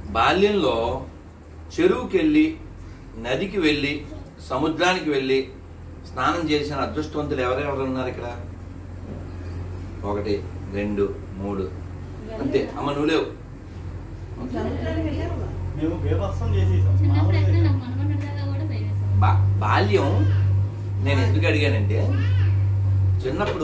బాల్యంలో చెరువుకి వెళ్ళి నదికి వెళ్ళి సముద్రానికి వెళ్ళి స్నానం చేసిన అదృష్టవంతులు ఎవరెవరు ఉన్నారు ఇక్కడ ఒకటి రెండు మూడు అంతే అమ్మ నువ్వు లేవు సముద్రానికి వెళ్ళావా? మేము బేభత్సం చేసేసాం చిన్నప్పుడు అయితే మామూలుగా నాకు మనమన్నదాకా కూడా భయం వేసేది. బా బాల్యం నేను ఎందుకు అడిగానంటే చిన్నప్పుడు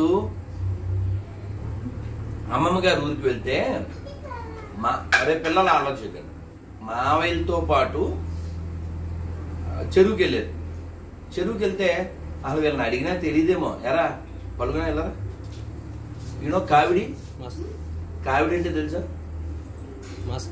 అమ్మమ్మ గారి ఊరికి వెళ్తే మా అరే పిల్లలు ఆలోచించండి మావయ్యలతో పాటు ఆ, చెరువుకి వెళ్ళారు చెరువుకి వెళ్తే అసలు వీళ్ళని అడిగినా తెలియదేమో ఎరా పలుగునా వెళ్ళరా యూనో కావిడి మస్త్ కావిడి అంటే తెలుసా మస్త్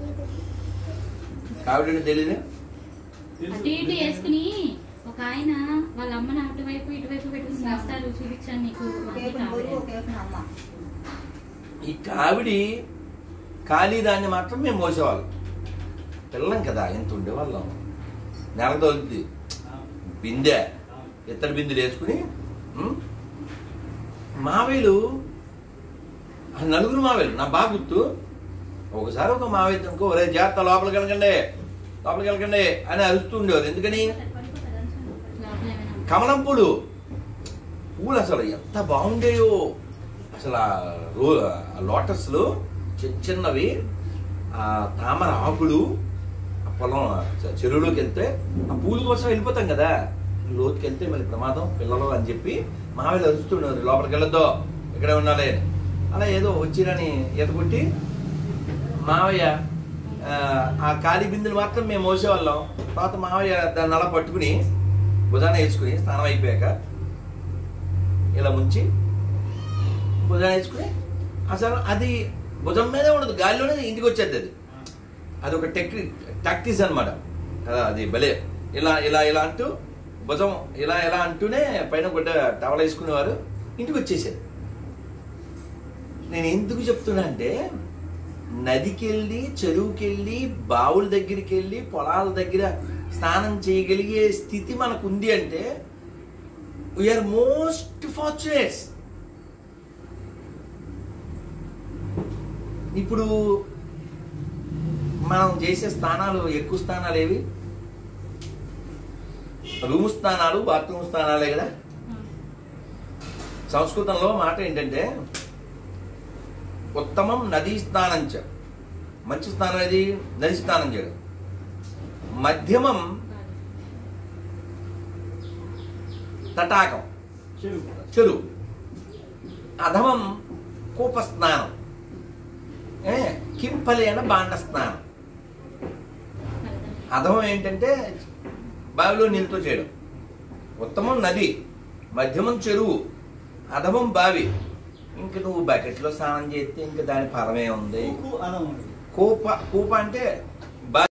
కావిడి అంటే తెలియదే అటు ఇటు వేసుకుని ఒక ఆయన వాళ్ళ అమ్మని అటువైపు ఇటువైపు పెట్టుకుని వస్తారు చూపించాను నీకు ఒక అది ఏకం కావాలి. గొడుగు, ఒక ఏకం అమ్మ. ఈ కావిడి ఖాళీ దాన్ని మాత్రం మేము మోసేవాళ్ళం పిల్లం కదా ఇంత ఉండేవాళ్ళం నెల తోలుతుంది బిందె ఇత్తడి బిందెలు వేసుకుని ఉమ్, మావేలు ఆ నలుగురు మావేలు నా బాగా గుర్తు ఒకసారి ఒక మావేలు అనుకో ఒరే జాగ్రత్త లోపలికి వెళ్ళకండి లోపలికి వెళ్ళకండి అని అరుస్తూ ఉండేవారు ఎందుకని లోపల ఏమైనా కమలం పూలు పూలు అసలు ఎంత బాగుండేయో అసలు ఆ రో ఆ లోటస్లు చిన్న చిన్నవి ఆ తామర ఆకులు ఆ పొలం చ- చెరువులోకి వెళ్తే ఆ పూల కోసం వెళ్ళిపోతాం కదా లోతుకి వెళ్తే మళ్ళీ ప్రమాదం పిల్లలు అని చెప్పి మావేలు అరుస్తుండేవారు లోపలికి వెళ్ళొద్దు ఇక్కడే ఉండాలి అని అలా ఏదో వచ్చిరని ఈత కొట్టి మావయ్య ఆ, ఆ ఖాళీ బిందులు మాత్రం మేము మోసేవాళ్ళం తర్వాత మావయ్య దాన్ని అలా పట్టుకుని భుజాన వేసుకుని స్నానం అయిపోయాక ఇలా ముంచి భుజాన వేసుకుని అసలు అది భుజం మీదే ఉండదు గాలిలోనే ఇంటికి వచ్చేది అది అది ఒక టెక్నిక్ టాక్టిక్స్ అనమాట అది భలే ఇలా ఇలా ఇలా అంటూ భుజం ఇలా ఇలా అంటూనే పైన గుడ్డ టవల్ వేసుకునేవారు ఇంటికి వచ్చేసారు నేను ఎందుకు చెప్తున్నా అంటే నదికి వెళ్ళి చెరువుకి వెళ్ళి బావుల దగ్గరికి వెళ్ళి పొలాల దగ్గర స్నానం చేయగలిగే స్థితి మనకు ఉంది అంటే వీఆర్ మోస్ట్ ఫార్చునేట్స్ ఇప్పుడు మనం చేసే స్థానాలు ఎక్కువ స్థానాలు ఏవి రూమ్ స్థానాలు బాత్రూమ్ స్థానాలే కదా సంస్కృతంలో మాట ఏంటంటే ఉత్తమం నదీ స్నానం చ మంచి స్నానం ఏది నది స్నానం చేయడం మధ్యమం తటాకం చెరువు చెరువు అధమం కూప స్నానం ఏ కింపలేన బాండ స్నానం అధమం ఏంటంటే బావిలో నీళ్ళతో చేయడం ఉత్తమం నది మధ్యమం చెరువు అధమం బావి ఇంక నువ్వు బకెట్లో స్నానం చేస్తే ఇంక దాని ఫలమే ఉంది ఉప్పు అన్నం కూప కూప అంటే